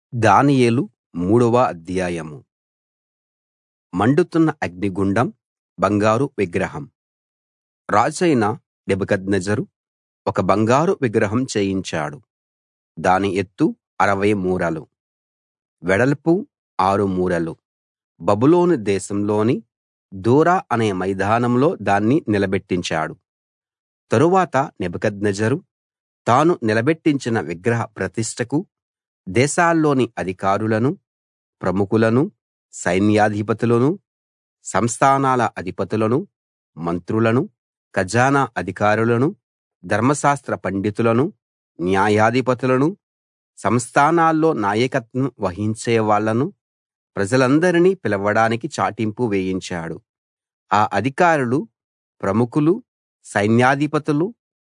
దానియేలు మూడవ అధ్యాయం మండుతున్న అగ్నిగుండం బంగారు విగ్రహం రాజైన నెబుకద్నెజరు ఒక బంగారు విగ్రహం చేయించాడు దాని ఎత్తు 60 మూరలు వెడల్పు ఆరు మూరలు బబులోను దేశంలోని దూర అనే మైదానంలో దాన్ని నిలబెట్టించాడు తరువాత నెబుకద్నెజరు తాను నిలబెట్టించిన విగ్రహ ప్రతిష్ఠకు దేశాల్లోని అధికారులను ప్రముఖులను సైన్యాధిపతులను సంస్థానాల అధిపతులను మంత్రులను ఖజానా అధికారులను ధర్మశాస్త్ర పండితులను న్యాయాధిపతులను సంస్థానాల్లో నాయకత్వం వహించే వాళ్ళను ప్రజలందరినీ పిలవడానికి చాటింపు వేయించాడు ఆ అధికారులు ప్రముఖులు సైన్యాధిపతులు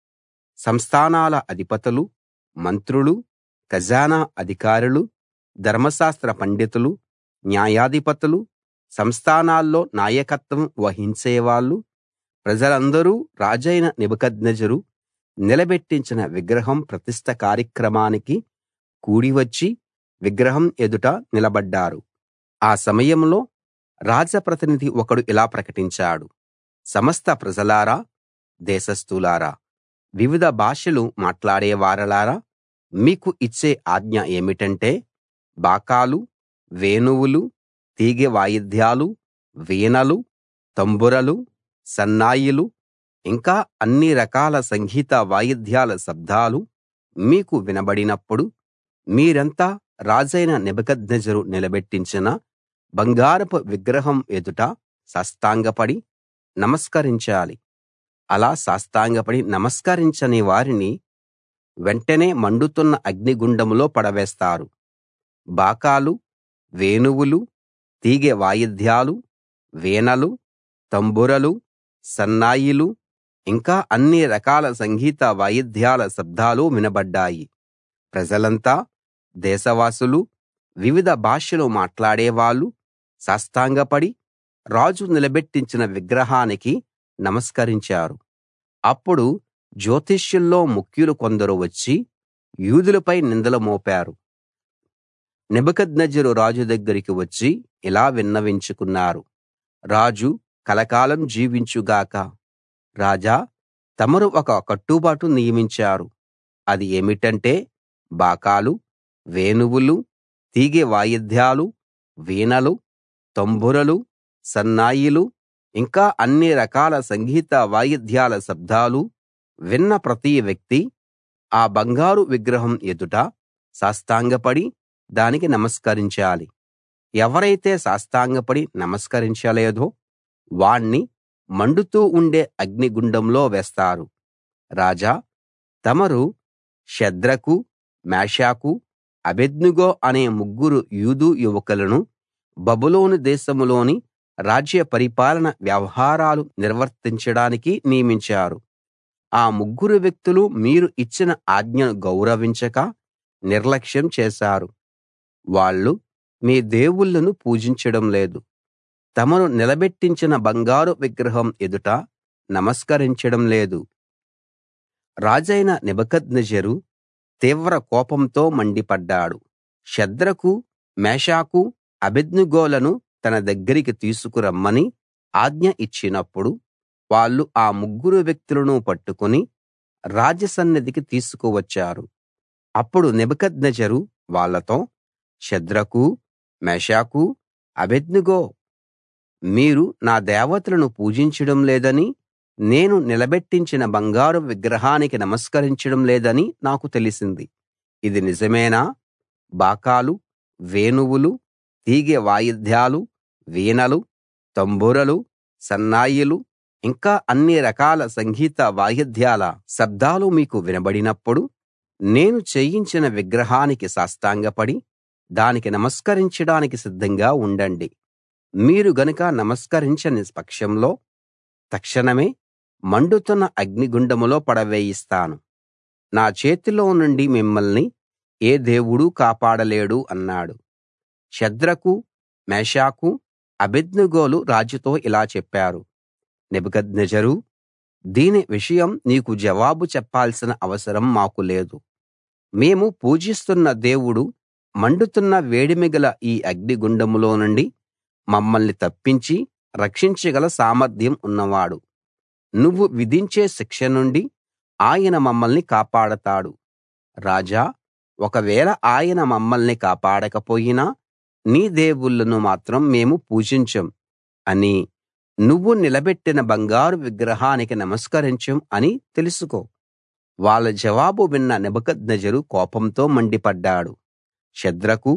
సంస్థానాల అధిపతులు మంత్రులు ఖజానా అధికారులు ధర్మశాస్త్ర పండితులు న్యాయాధిపతులు సంస్థానాల్లో నాయకత్వం వహించేవాళ్ళు ప్రజలందరూ రాజైన నెబుకద్నెజరు నిలబెట్టించిన విగ్రహం ప్రతిష్ఠ కార్యక్రమానికి కూడి వచ్చి విగ్రహం ఎదుట నిలబడ్డారు ఆ సమయంలో రాజప్రతినిధి ఒకడు ఇలా ప్రకటించాడు సమస్త ప్రజలారా దేశస్థులారా వివిధ భాషలు మాట్లాడే వారలారా మీకు ఇచ్చే ఆజ్ఞ ఏమిటంటే బాకాలు వేణువులు తీగె వాయిద్యాలు వీణలు తంబురలు సన్నాయిలు ఇంకా అన్ని రకాల సంగీత వాయిద్యాల శబ్దాలు మీకు వినబడినప్పుడు మీరంతా రాజైన నెబుకద్నెజరు నిలబెట్టించిన బంగారపు విగ్రహం ఎదుట సాష్టాంగపడి నమస్కరించాలి అలా సాష్టాంగపడి నమస్కరించని వారిని వెంటనే మండుతున్న అగ్నిగుండంలో పడవేస్తారు బాకాలు వేణువులు తీగె వాయిద్యాలు వీణలు తంబురలు సన్నాయిలు ఇంకా అన్ని రకాల సంగీత వాయిద్యాల శబ్దాలు వినబడ్డాయి ప్రజలంతా దేశవాసులు వివిధ భాషలు మాట్లాడేవాళ్ళు సాష్టాంగపడి రాజు నిలబెట్టించిన విగ్రహానికి నమస్కరించారు అప్పుడు జ్యోతిష్యుల్లో ముఖ్యులు కొందరు వచ్చి యూదులపై నిందలు మోపారు నెబుకద్నెజరు రాజు దగ్గరికి వచ్చి ఇలా విన్నవించుకున్నారు రాజు కలకాలం జీవించు గాక రాజా తమరు ఒక కట్టుబాటు నియమించారు అది ఏమిటంటే బాకాలు వేణువులు తీగె వాయిద్యాలు వీణలు తంబురలు సన్నాయిలు ఇంకా అన్ని రకాల సంగీత వాయిద్యాల శబ్దాలు విన్న ప్రతి వ్యక్తి ఆ బంగారు విగ్రహం ఎదుట సాష్టాంగపడి దానికి నమస్కరించాలి ఎవరైతే సాష్టాంగపడి నమస్కరించలేదో వాణ్ణి మండుతూ ఉండే అగ్నిగుండంలో వేస్తారు రాజా తమరు షద్రకు మేషాకు అబేద్నెగో అనే ముగ్గురు యూదు యువకులను బబులోను దేశంలోని రాజ్య పరిపాలన వ్యవహారాలు నిర్వర్తించడానికి నియమించారు ఆ ముగ్గురు వ్యక్తులు మీరు ఇచ్చిన ఆజ్ఞను గౌరవించక నిర్లక్ష్యం చేశారు వాళ్ళు మీ దేవుళ్ళను పూజించడం లేదు తమరు నిలబెట్టించిన బంగారు విగ్రహం ఎదుట నమస్కరించడం లేదు రాజైన నెబుకద్నెజరు తీవ్ర కోపంతో మండిపడ్డాడు షద్రకు మేషాకు అబేద్నెగోలను తన దగ్గరికి తీసుకురమ్మని ఆజ్ఞ ఇచ్చినప్పుడు వాళ్ళు ఆ ముగ్గురు వ్యక్తులను పట్టుకుని రాజసన్నిధికి తీసుకువచ్చారు అప్పుడు నెబుకద్నెజరు వాళ్ళతో షద్రకు మేషాకు అబేద్నెగో మీరు నా దేవతలను పూజించడం లేదని నేను నిలబెట్టించిన బంగారు విగ్రహానికి నమస్కరించడం లేదని నాకు తెలిసింది ఇది నిజమేనా బాకాలు వేణువులు తీగె వాయిద్యాలు వీణలు తంబురలు సన్నాయిలు ఇంకా అన్ని రకాల సంగీత వాయిద్యాల శబ్దాలు మీకు వినబడినప్పుడు నేను చేయించిన విగ్రహానికి సాష్టాంగపడి దానికి నమస్కరించడానికి సిద్ధంగా ఉండండి మీరు గనుక నమస్కరించని పక్షంలో తక్షణమే మండుతున్న అగ్నిగుండంలో పడవేయిస్తాను నా చేతిలో నుండి మిమ్మల్ని ఏ దేవుడూ కాపాడలేడు అన్నాడు షద్రకు మేషాకు అబేద్నెగోలు రాజుతో ఇలా చెప్పారు నెబుకద్నెజరు దీని విషయం నీకు జవాబు చెప్పాల్సిన అవసరం మాకు లేదు మేము పూజిస్తున్న దేవుడు మండుతున్న వేడిమి గల ఈ అగ్నిగుండంలో నుండి మమ్మల్ని తప్పించి రక్షించగల సామర్థ్యం ఉన్నవాడు నువ్వు విధించే శిక్ష నుండి ఆయన మమ్మల్ని కాపాడతాడు రాజా ఒకవేళ ఆయన మమ్మల్ని కాపాడకపోయినా నీ దేవుళ్ళను మాత్రం మేము పూజించం అని నువ్వు నిలబెట్టిన బంగారు విగ్రహానికి నమస్కరించం అని తెలుసుకో వాళ్ళ జవాబు విన్న నెబుకద్నెజరు కోపంతో మండిపడ్డాడు షద్రకు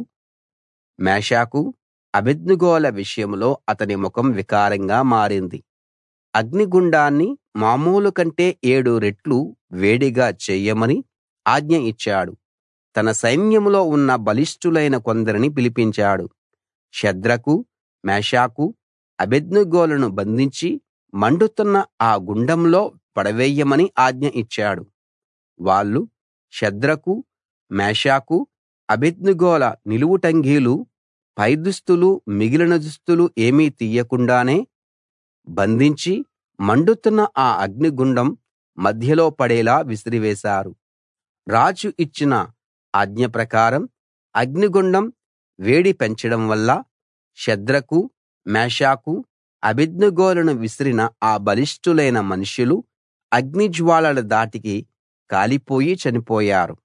మేషాకు అబేద్నెగోల విషయంలో అతని ముఖం వికారంగా మారింది అగ్నిగుండాన్ని మామూలు కంటే ఏడు రెట్లు వేడిగా చెయ్యమని ఆజ్ఞ ఇచ్చాడు తన సైన్యంలో ఉన్న బలిష్ఠులైన కొందరిని పిలిపించాడు షద్రకు మేషాకు అబేద్నెగోలను బంధించి మండుతున్న ఆ గుండంలో పడవేయమని ఆజ్ఞ ఇచ్చాడు వాళ్ళు షద్రకు మేషాకు అబేద్నెగోల నిలువుటంగీలు పైదుస్తులు మిగిలిన దుస్తులు ఏమీ తీయకుండానే బంధించి మండుతున్న ఆ అగ్నిగుండం మధ్యలో పడేలా విసిరివేశారు రాజు ఇచ్చిన ఆజ్ఞ ప్రకారం అగ్నిగుండం వేడి పెంచడం వల్ల షద్రకు మేషాకు అబేద్నెగోలను విసిరిన ఆ బలిష్ఠులైన మనుషులు అగ్నిజ్వాలల ధాటికి కాలిపోయి చనిపోయారు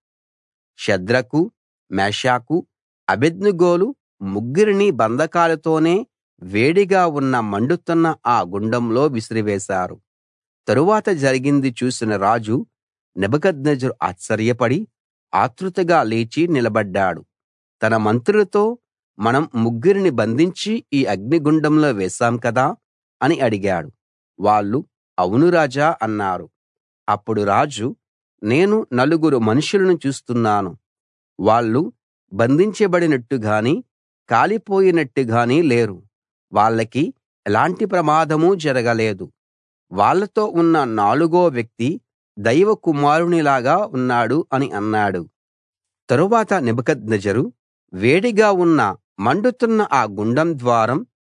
షద్రకు మేషాకు అబేద్నెగోలు ముగ్గురిని బంధకాలతోనే వేడిగా ఉన్న మండుతున్న ఆ గుండంలో విసిరివేశారు తరువాత జరిగింది చూసిన రాజు నెబుకద్నెజరు ఆశ్చర్యపడి ఆతృతగా లేచి నిలబడ్డాడు తన మంత్రులతో మనం ముగ్గురిని బంధించి ఈ అగ్నిగుండంలో వేశాం కదా అని అడిగాడు వాళ్ళు అవును రాజా అన్నారు అప్పుడు రాజు నేను నలుగురు మనుషులను చూస్తున్నాను వాళ్ళు బంధించబడినట్టు గానీ కాలిపోయినట్టు గానీ లేరు వాళ్ళకి ఎలాంటి ప్రమాదమూ జరగలేదు వాళ్ళతో ఉన్న నాలుగో వ్యక్తి దైవ కుమారునిలాగా ఉన్నాడు అని అన్నాడు తరువాత నెబుకద్నెజరు వేడిగా ఉన్న మండుతున్న ఆ గుండం ద్వారం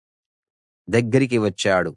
దగ్గరికి వచ్చాడు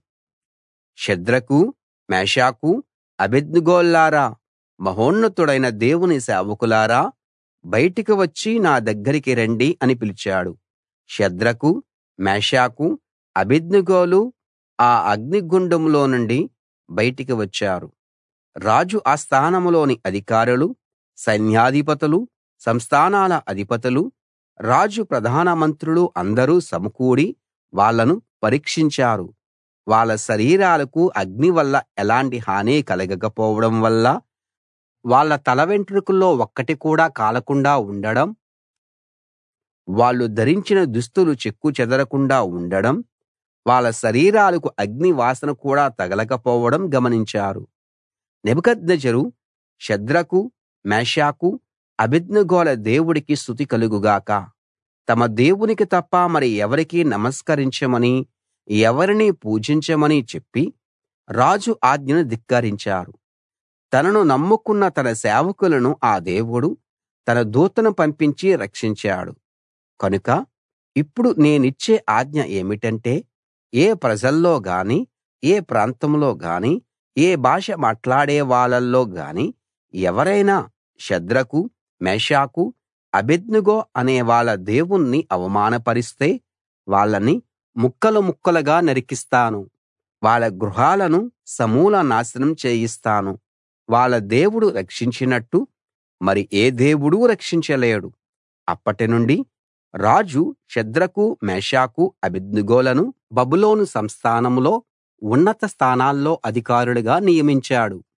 షద్రకు మేషాకు అబేద్నెగోల్లారా మహోన్నతుడైన దేవుని సేవకులారా బయటికి వచ్చి నా దగ్గరికి రండి అని పిలిచాడు షద్రకు మేషాకు అబేద్నెగోలు ఆ అగ్నిగుండంలో నుండి బయటికి వచ్చారు రాజు ఆస్థానంలోని అధికారులు సైన్యాధిపతులు సంస్థానాల అధిపతులు రాజు ప్రధాన మంత్రులు అందరూ సమకూడి వాళ్ళను పరీక్షించారు వాళ్ళ శరీరాలకు అగ్ని వల్ల ఎలాంటి హాని కలగకపోవడం వల్ల వాళ్ళ తల వెంట్రుకల్లో ఒక్కటి కూడా కాలకుండా ఉండడం వాళ్ళు ధరించిన దుస్తులు చెక్కు చెదరకుండా ఉండడం వాళ్ళ శరీరాలకు అగ్ని వాసన కూడా తగలకపోవడం గమనించారు నెబుకద్నెజరు షద్రకు మేషాకు అబేద్నెగోల దేవుడికి స్తుతి కలుగుగాక తమ దేవునికి తప్ప మరి ఎవరికీ నమస్కరించమని ఎవరినీ పూజించమని చెప్పి రాజు ఆజ్ఞను ధిక్కరించారు తనను నమ్ముకున్న తన సేవకులను ఆ దేవుడు తన దూతను పంపించి రక్షించాడు కనుక ఇప్పుడు నేనిచ్చే ఆజ్ఞ ఏమిటంటే ఏ ప్రజల్లో గాని ఏ ప్రాంతంలో గాని ఏ భాష మాట్లాడే వాళ్ళల్లో గాని ఎవరైనా షద్రకు మేషాకు అబేద్నెగో అనే వాళ్ళ దేవుణ్ణి అవమానపరిస్తే వాళ్ళని ముక్కలు ముక్కలుగా నరికిస్తాను వాళ్ళ గృహాలను సమూల నాశనం చేయిస్తాను వాళ్ళ దేవుడు రక్షించినట్టు మరి ఏ దేవుడూ రక్షించలేడు అప్పటినుండి రాజు షద్రకు మేషాకు అబేద్నెగోలను బబులోను సంస్థానంలో ఉన్నత స్థానాల్లో అధికారులుగా నియమించాడు